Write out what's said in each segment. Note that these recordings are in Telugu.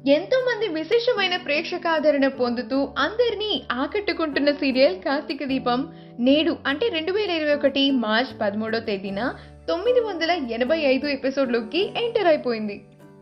ఎంతో మంది విశేషమైన ప్రేక్షక ఆదరణ పొందుతూ అందరినీ ఆకట్టుకుంటున్న సీరియల్ కార్తీక దీపం నేడు అంటే రెండు వేల ఇరవై ఒకటి మార్చ్ పదమూడో తేదీన తొమ్మిది వందల ఎనభై ఐదు ఎపిసోడ్లోకి ఎంటర్ అయిపోయింది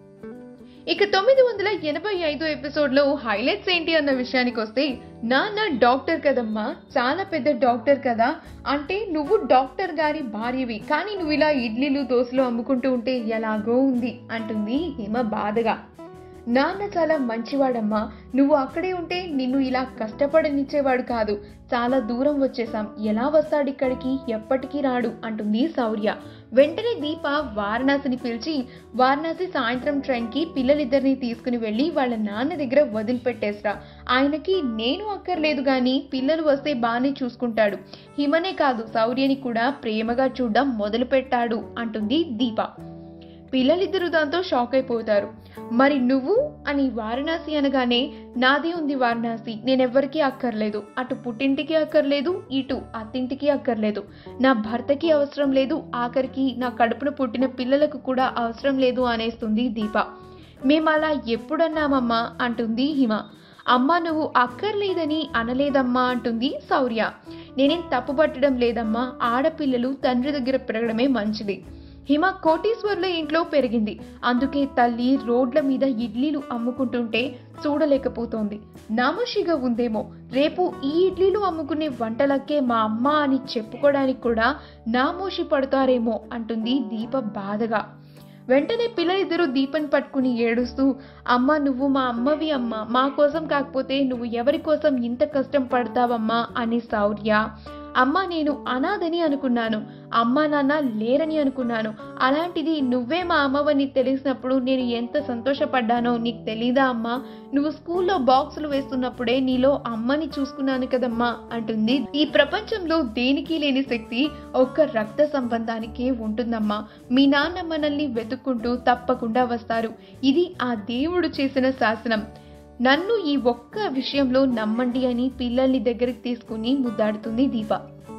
ఇక తొమ్మిది వందల ఎనభై ఐదు ఎపిసోడ్లో హైలైట్స్ ఏంటి అన్న విషయానికి వస్తే నాన్న డాక్టర్ కదమ్మా చాలా పెద్ద డాక్టర్ కదా అంటే నువ్వు డాక్టర్ గారి భార్యవి కానీ నువ్వు ఇలా ఇడ్లీలు దోశలు అమ్ముకుంటూ ఉంటే ఎలాగో ఉంది అంటుంది హిమ బాధగా నాన్న చాలా మంచివాడమ్మా నువ్వు అక్కడే ఉంటే నిన్ను ఇలా కష్టపడనిచ్చేవాడు కాదు చాలా దూరం వచ్చేసాం ఎలా వస్తాడు ఇక్కడికి ఎప్పటికీ రాడు అంటుంది శౌర్య వెంటనే దీప వారణాసిని పిలిచి వారణాసి సాయంత్రం ట్రైన్కి పిల్లలిద్దరిని తీసుకుని వెళ్ళి వాళ్ళ నాన్న దగ్గర వదిలిపెట్టేస్రా ఆయనకి నేను అక్కర్లేదు కానీ పిల్లలు వస్తే బాగానే చూసుకుంటాడు హిమనే కాదు శౌర్యని కూడా ప్రేమగా చూడడం మొదలుపెట్టాడు అంటుంది దీప పిల్లలిద్దరూ దాంతో షాక్ అయిపోతారు మరి నువ్వు అని వారణాసి అనగానే నాది ఉంది వారణాసి నేనెవ్వరికీ అక్కర్లేదు అటు పుట్టింటికి అక్కర్లేదు ఇటు అత్తింటికి అక్కర్లేదు నా భర్తకి అవసరం లేదు ఆఖరికి నా కడుపున పుట్టిన పిల్లలకు కూడా అవసరం లేదు అనేస్తుంది దీప మేము అలా ఎప్పుడన్నామమ్మా అంటుంది హిమ అమ్మా నువ్వు అక్కర్లేదని అనలేదమ్మా అంటుంది శౌర్య నేనేం తప్పు పట్టడం లేదమ్మా ఆడపిల్లలు తండ్రి దగ్గర పెరగడమే మంచిది హిమ కోటీశ్వర్ల ఇంట్లో పెరిగింది అందుకే తల్లి రోడ్ల మీద ఇడ్లీలు అమ్ముకుంటుంటే చూడలేకపోతోంది నామోషిగా ఉందేమో రేపు ఈ ఇడ్లీలు అమ్ముకునే వంటలకే మా అమ్మ అని చెప్పుకోవడానికి కూడా నామోషి పడతారేమో అంటుంది దీప బాధగా వెంటనే పిల్లలిద్దరూ దీపం పట్టుకుని ఏడుస్తూ అమ్మ నువ్వు మా అమ్మవి అమ్మ మా కోసం కాకపోతే నువ్వు ఎవరి కోసం ఇంత కష్టం పడతావమ్మా అని శౌర్య అమ్మ నేను అనాథని అనుకున్నాను అమ్మ నాన్న లేరని అనుకున్నాను అలాంటిది నువ్వే మా అమ్మవని తెలిసినప్పుడు నేను ఎంత సంతోషపడ్డానో నీకు తెలీదా అమ్మా నువ్వు స్కూల్లో బాక్సులు వేస్తున్నప్పుడే నీలో అమ్మని చూసుకున్నాను కదమ్మా అంటుంది ఈ ప్రపంచంలో దేనికి లేని శక్తి ఒక్క రక్త సంబంధానికే ఉంటుందమ్మా మీ నాన్న మనల్ని వెతుక్కుంటూ తప్పకుండా వస్తారు ఇది ఆ దేవుడు చేసిన శాసనం నన్ను ఈ ఒక్క విషయంలో నమ్మండి అని పిల్లల్ని దగ్గరికి తీసుకుని ముద్దాడుతుంది దీప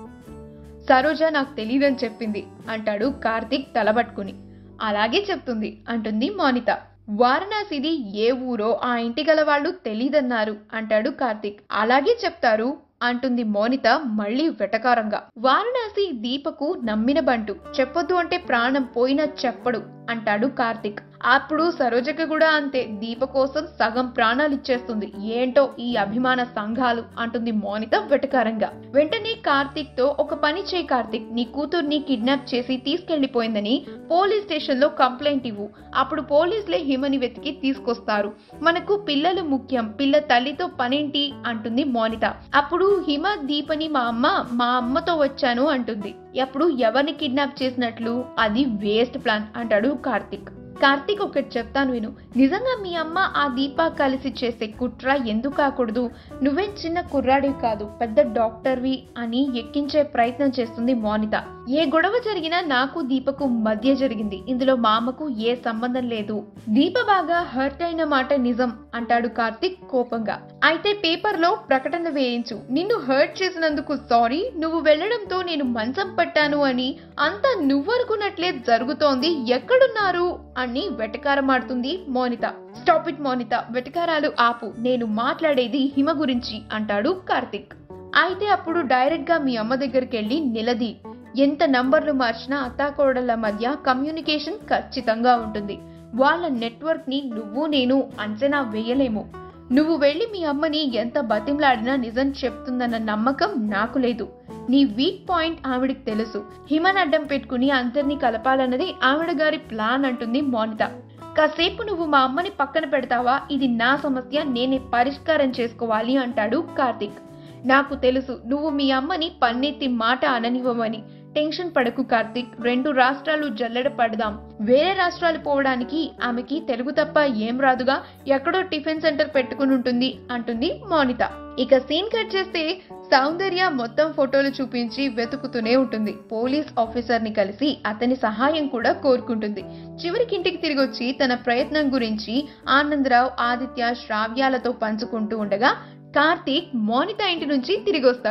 సరోజ నాకు తెలియదని చెప్పింది అంటాడు కార్తీక్ తలబట్టుకుని అలాగే చెప్తుంది అంటుంది మోనిత వారణాసిది ఏ ఊరో ఆ ఇంటి గల వాళ్ళు తెలీదన్నారు అంటాడు కార్తీక్ అలాగే చెప్తారు అంటుంది మోనిత మళ్ళీ వెటకారంగా వారణాసి దీపకు నమ్మిన బంటు చెప్పొద్దు అంటే ప్రాణం పోయినా చెప్పడు అంటాడు కార్తిక్ అప్పుడు సరోజకి కూడా అంతే దీప కోసం సగం ప్రాణాలు ఇచ్చేస్తుంది ఏంటో ఈ అభిమాన సంఘాలు అంటుంది మోనిత వెటకారంగా వెంటనే కార్తిక్ తో ఒక పని చేయి కార్తిక్ నీ కూతుర్ని కిడ్నాప్ చేసి తీసుకెళ్లిపోయిందని పోలీస్ స్టేషన్ లో కంప్లైంట్ ఇవ్వు అప్పుడు పోలీసులే హిమని వెతికి తీసుకొస్తారు మనకు పిల్లలు ముఖ్యం పిల్ల తల్లితో పనేంటి అంటుంది మోనిత అప్పుడు హిమ దీపని మా అమ్మ మా అమ్మతో వచ్చాను అంటుంది అప్పుడు ఎవరిని కిడ్నాప్ చేసినట్లు అది వేస్ట్ ప్లాన్ అంటాడు కార్తిక్ కార్తీక్ ఒకటి చెప్తాను విను నిజంగా మీ అమ్మ ఆ దీప కలిసి చేసే కుట్ర ఎందుకు కాకూడదు నువ్వేం చిన్న కుర్రాడివి కాదు పెద్ద డాక్టర్వి అని ఎక్కించే ప్రయత్నం చేస్తుంది మోనిత ఏ గొడవ జరిగినా నాకు దీపకు మధ్య జరిగింది ఇందులో మా అమ్మకు ఏ సంబంధం లేదు దీప బాగా హర్ట్ అయిన మాట నిజం అంటాడు కార్తిక్ కోపంగా అయితే పేపర్ లో ప్రకటన వేయించు నిన్ను హర్ట్ చేసినందుకు సారీ నువ్వు వెళ్లడంతో నేను మంచం పట్టాను అని అంతా నువ్వనుకున్నట్లే జరుగుతోంది ఎక్కడున్నారు అని వెటకారమాడుతుంది మోనిత స్టాప్ ఇట్ మోనిత వెటకారాలు ఆపు నేను మాట్లాడేది హిమ గురించి అంటాడు కార్తిక్ అయితే అప్పుడు డైరెక్ట్ గా మీ అమ్మ దగ్గరికి వెళ్ళి నిలది ఎంత నంబర్లు మార్చినా అత్తాకోడళ్ల మధ్య కమ్యూనికేషన్ ఖచ్చితంగా ఉంటుంది వాళ్ళ నెట్వర్క్ ని నువ్వు నేను అంచనా వేయలేము నువ్వు వెళ్ళి మీ అమ్మని ఎంత బతిమలాడినా నిజం చెప్తుందన్న నమ్మకం నాకు లేదు నీ వీక్ పాయింట్ ఆవిడకి తెలుసు హిమన్ అడ్డం పెట్టుకుని అందరినీ కలపాలన్నది ఆవిడ గారి ప్లాన్ అంటుంది మోనిత కాసేపు నువ్వు మా అమ్మని పక్కన పెడతావా ఇది నా సమస్య నేనే పరిష్కారం చేసుకోవాలి అంటాడు కార్తిక్ నాకు తెలుసు నువ్వు మీ అమ్మని పన్నెత్తి మాట అననివ్వమని టెన్షన్ పడకు కార్తిక్ రెండు రాష్ట్రాలు జల్లెడ పడదాం వేరే రాష్ట్రాలు పోవడానికి ఆమెకి తెలుగు తప్ప ఏం రాదుగా ఎక్కడో టిఫిన్ సెంటర్ పెట్టుకుని ఉంటుంది అంటుంది మోనిత ఇక సీన్ కట్ చేస్తే సౌందర్య మొత్తం ఫోటోలు చూపించి వెతుకుతూనే ఉంటుంది పోలీస్ ఆఫీసర్ ని కలిసి అతని సహాయం కూడా కోరుకుంటుంది చివరికి ఇంటికి తిరిగి వచ్చి తన ప్రయత్నం గురించి ఆనందరావు ఆదిత్య శ్రావ్యాలతో పంచుకుంటూ ఉండగా కార్తీక్ మోనిత ఇంటి నుంచి తిరిగి వస్తాడు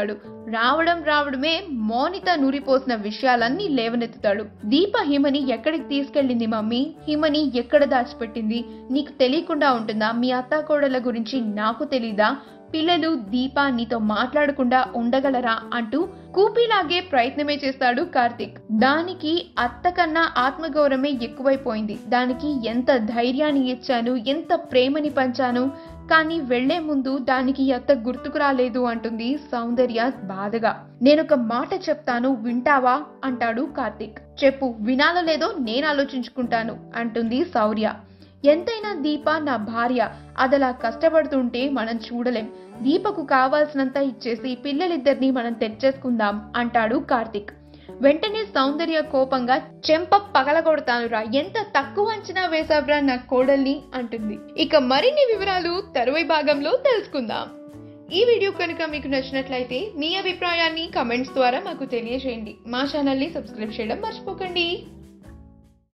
రావడం రావడమే మౌనిత నూరిపోసిన విషయాలన్నీ లేవనెత్తుతాడు దీప హిమని ఎక్కడికి తీసుకెళ్ళింది మమ్మీ హిమని ఎక్కడ దాచిపెట్టింది నీకు తెలియకుండా ఉంటుందా మీ అత్తాకోడల గురించి నాకు తెలీదా పిల్లలు దీప నీతో మాట్లాడకుండా ఉండగలరా అంటూ కూపీలాగే ప్రయత్నమే చేస్తాడు కార్తిక్ దానికి అత్త కన్నా ఆత్మగౌరవమే ఎక్కువైపోయింది దానికి ఎంత ధైర్యాన్ని ఇచ్చాను ఎంత ప్రేమని పంచాను కానీ వెళ్లే ముందు దానికి అత్త గుర్తుకు రాలేదు అంటుంది సౌందర్య బాధగా నేనొక మాట చెప్తాను వింటావా అంటాడు కార్తిక్ చెప్పు వినాలో లేదో నేను ఆలోచించుకుంటాను అంటుంది శౌర్య ఎంతైనా దీప నా భార్య అదలా కష్టపడుతుంటే మనం చూడలేం దీపకు కావాల్సినంత ఇచ్చేసి పిల్లలిద్దరిని మనం తెచ్చేసుకుందాం అంటాడు కార్తిక్ వెంటనే సౌందర్య కోపంగా చెంప పగలగొడతానురా ఎంత తక్కువ అంచనా వేసావ్రా నా కోడల్ని అంటుంది ఇక మరిన్ని వివరాలు తరువై భాగంలో తెలుసుకుందాం ఈ వీడియో కనుక మీకు నచ్చినట్లయితే మీ అభిప్రాయాన్ని కమెంట్స్ ద్వారా మాకు తెలియజేయండి మా ఛానల్ని సబ్స్క్రైబ్ చేయడం మర్చిపోకండి